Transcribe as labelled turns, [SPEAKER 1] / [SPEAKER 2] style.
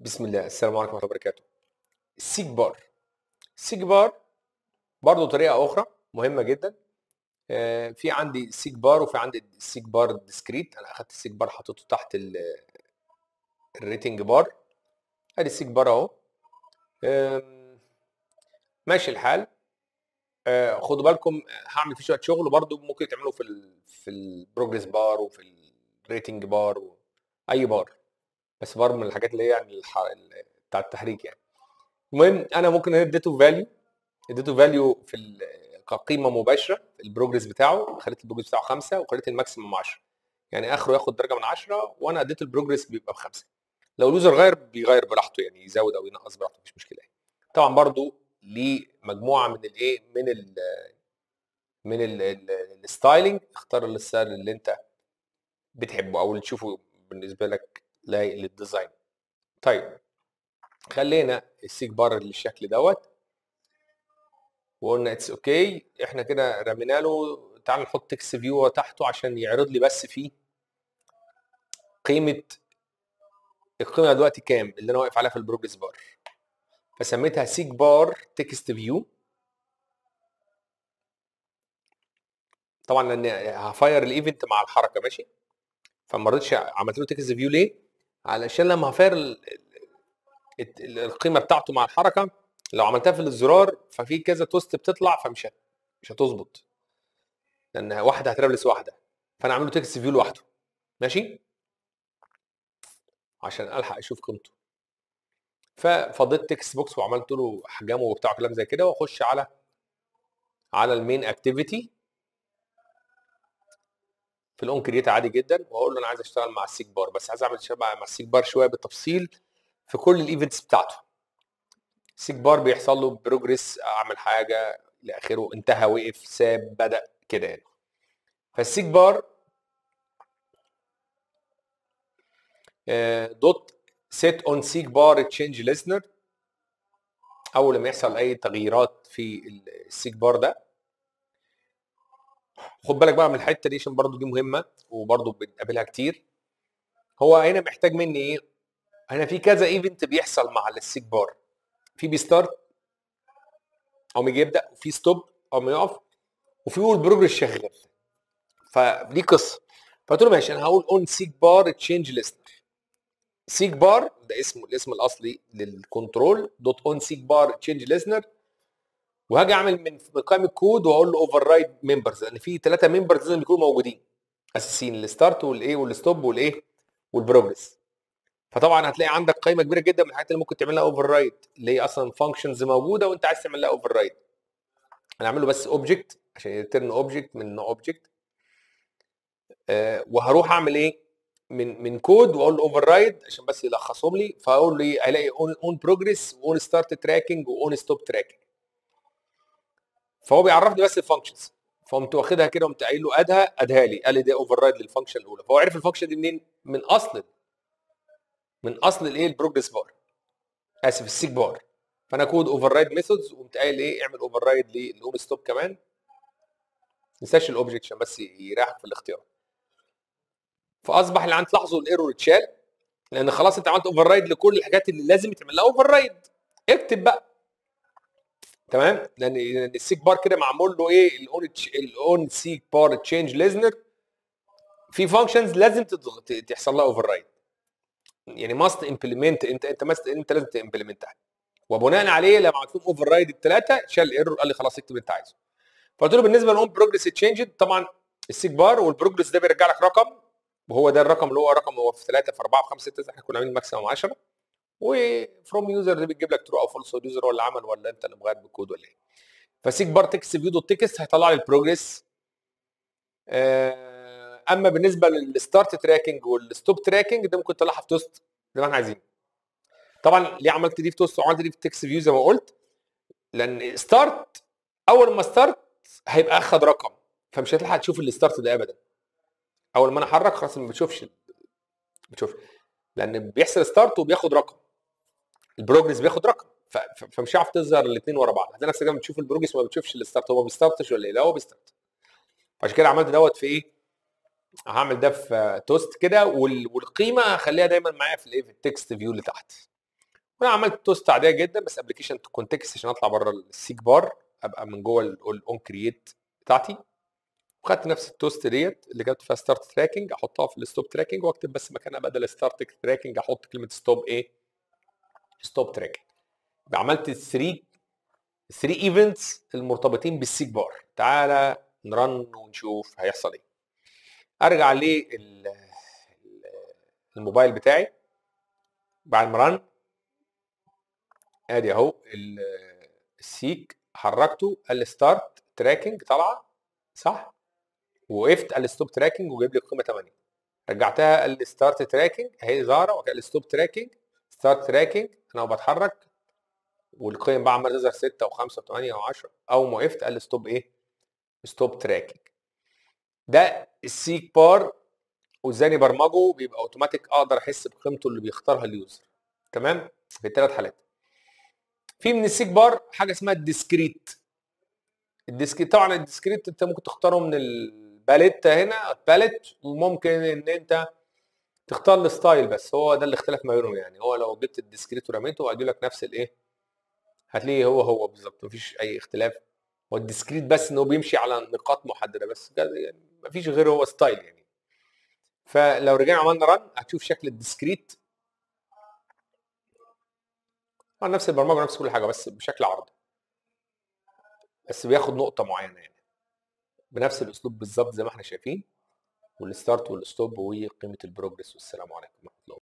[SPEAKER 1] بسم الله السلام عليكم ورحمه الله وبركاته السيك بار السيك بار برضه طريقه اخرى مهمه جدا آه، في عندي السيك بار وفي عندي السيك بار ديسكريت انا اخدت السيك بار حطيته تحت ال- الريتنج بار ادي السيك بار اهو آم، ماشي الحال آه، خدوا بالكم هعمل فيه شويه شغل برضه ممكن تعملوا في ال في البروجريس بار وفي الريتنج بار اي بار بس بار من الحاجات اللي هي يعني الح... ال- بتاع التحريك يعني المهم انا ممكن اديته فاليو اديته فاليو في ال- كقيمه مباشره في البروجريس بتاعه خليت البروجريس بتاعه خمسه وخليت الماكسيموم 10 يعني اخره ياخد درجه من 10 وانا اديت البروجريس بيبقى بخمسه لو اليوزر غير بيغير براحته يعني يزود او ينقص براحته مفيش مشكله يعني. طبعا برضو ليه مجموعه من الايه من ال من الستايلنج اختار الستايل اللي انت بتحبه او اللي تشوفه بالنسبه لك لايق للديزاين طيب خلينا السيك بار بالشكل دوت وقلنا اتس اوكي احنا كده رمينا له تعال نحط تكست فيو تحته عشان يعرض لي بس فيه قيمه القيمه دلوقتي كام اللي انا واقف عليها في البروجريس بار فسميتها سيك بار تكست فيو طبعا لان هفاير الايفنت مع الحركه ماشي فما رضيتش عملت له تكست فيو ليه علشان لما هفاير ال- ال- ال- القيمه بتاعته مع الحركه لو عملتها في الزرار ففي كذا توست بتطلع فمش هت- مش هتظبط لان واحده هترابلس واحده فانا عامل له تكست فيو لوحده ماشي عشان الحق اشوف قيمته ففضيت تكست بوكس وعملت له احجامه وبتاع كلام زي كده واخش على على المين اكتيفيتي في الاون كرييت عادي جدا واقول له انا عايز اشتغل مع السيك بار بس عايز اعمل شغل مع السيك بار شويه بالتفصيل في كل الايفنتس بتاعته السيك بار بيحصل له بروجريس اعمل حاجه لاخره انتهى وقف ساب بدا كده يعني فالسيك بار دوت سيت اون سيك بار تشينج ليسنر اول لما يحصل اي تغييرات في السيك بار ده خد بالك بقى من الحته دي عشان برضو دي مهمه وبرضو بنقابلها كتير هو هنا محتاج مني ايه هنا في كذا ايفنت بيحصل مع السيك بار في بيستارت او ما يجي يبدا وفي ستوب او ما يقف وفي يقول بروجرس شغال فدي قصه فقلت له ماشي انا هقول اون سيك بار تشينج ليسنر سيك بار ده اسمه الاسم الاصلي للكنترول دوت اون سيك بار تشينج ليسنر وهاجي اعمل من مقام الكود واقول له اوفر رايد ممبرز لان في ثلاثه ممبرز لازم يكونوا موجودين اساسيين الستارت والايه والستوب والايه والبروجرس فطبعا هتلاقي عندك قائمه كبيره جدا من الحاجات اللي ممكن تعمل لها اوفر رايد اللي هي اصلا فانكشنز موجوده وانت عايز تعمل لها اوفر رايد انا اعمل له بس اوبجكت عشان يترن اوبجكت من نوع اوبجكت وهروح اعمل ايه من من كود واقول له اوفر رايد عشان بس يلخصهم لي فاقول له ايه هلاقي اون اون بروجرس واون ستارت تراكنج واون ستوب تراكنج فهو بيعرفني بس الفانكشنز فقمت واخدها كده وقمت قايل له ادها ادها لي قال لي ده اوفر رايد للفانكشن الاولى فهو عرف الفانكشن دي منين من اصل من اصل الايه البروجرس بار اسف السيك بار فانا كود اوفر رايد ميثودز وقمت قايل ايه اعمل اوفر رايد للاون ستوب كمان ما تنساش الاوبجكت عشان بس يريحك في الاختيار فاصبح اللي عند تلاحظوا الايرور اتشال لان خلاص انت عملت اوفر رايد لكل الحاجات اللي لازم يتعمل لها اوفر رايد اكتب بقى تمام لان لأن السيك بار كده معمول له ايه الاون الاون سيك بار تشينج ليزنر في فانكشنز لازم تضغط تحصل لها اوفر رايد يعني ماست امبلمنت انت انت مست انت لازم تمبلمنتها وبناء عليه لما عملت لهم اوفر رايد الثلاثه شال الايرور قال لي خلاص اكتب اللي انت عايزه فقلت له بالنسبه للاون بروجرس تشينج طبعا السيك بار والبروجرس ده بيرجع لك رقم وهو ده الرقم اللي هو رقم هو في 3 في 4 في 5 6 احنا كنا عاملين ماكسيموم 10 وفروم يوزر دي بتجيب لك ترو او فولس اليوزر هو اللي عمل ولا انت اللي مغير بالكود ولا ايه فسيك بار تكست فيو دوت تكست هيطلع لي البروجرس آه، اما بالنسبه للستارت تراكنج والستوب تراكنج ده ممكن تطلعها في توست زي ما احنا عايزين طبعا ليه عملت دي في توست وعملت دي في تكست فيو زي ما قلت لان ستارت اول ما ستارت هيبقى اخد رقم فمش هتلحق تشوف الستارت ده ابدا اول ما انا احرك خلاص ما بتشوفش بتشوف لان بيحصل ستارت وبياخد رقم البروجرس بياخد رقم ف- ف- فمش هعرف تظهر الاثنين ورا بعض هتلاقي نفسك لما بتشوف البروجرس ما بتشوفش الستارت هو ما بيستارتش ولا ايه لا هو بيستارت عشان كده عملت دوت في ايه هعمل ده في توست كده وال- والقيمه هخليها دايما معايا في الايه في التكست فيو اللي تحت انا عملت توست عاديه جدا بس ابلكيشن كونتكست عشان اطلع بره السيك بار ابقى من جوه الاون كرييت بتاعتي وخدت نفس التوست ديت اللي جبت فيها ستارت تراكنج احطها في الستوب تراكنج واكتب بس مكانها بدل ستارت تراكنج احط كلمه ستوب ايه ستوب تراكنج يبقى عملت 3 3 ايفنتس المرتبطين بالسيك بار تعالى نرن ونشوف هيحصل ايه ارجع للموبايل بتاعي بعد ما رن ادي اهو السيك حركته قال لي ستارت تراكنج طالعه صح وقفت قال لي ستوب تراكنج وجايب لي القيمه 8 رجعتها قال لي ستارت تراكنج اهي ظاهره وقال لي ستوب تراكنج ستارت تراكنج انا بتحرك والقيم بقى عمال تظهر 6 و5 و8 و10 اول ما وقفت قال لي ستوب ايه ستوب تراكنج ده السيك بار وازاي نبرمجه بيبقى اوتوماتيك اقدر احس بقيمته اللي بيختارها اليوزر تمام في الثلاث حالات في من السيك بار حاجه اسمها الديسكريت الديسكريت طبعا الديسكريت انت ممكن تختاره من الباليتا هنا باليت وممكن ان انت تختار الستايل بس هو ده الاختلاف ما بينهم يعني هو لو جبت الديسكريت ورميته هيدي لك نفس الايه هتلاقيه هو هو بالظبط مفيش اي اختلاف هو الديسكريت بس ان هو بيمشي على نقاط محدده بس يعني مفيش غير هو ستايل يعني فلو رجعنا عملنا رن هتشوف شكل الديسكريت نفس البرمجه نفس كل حاجه بس بشكل عرضي بس بياخد نقطه معينه يعني بنفس الاسلوب بالظبط زي ما احنا شايفين والستارت والستوب وقيمه البروجرس والسلام عليكم ورحمه الله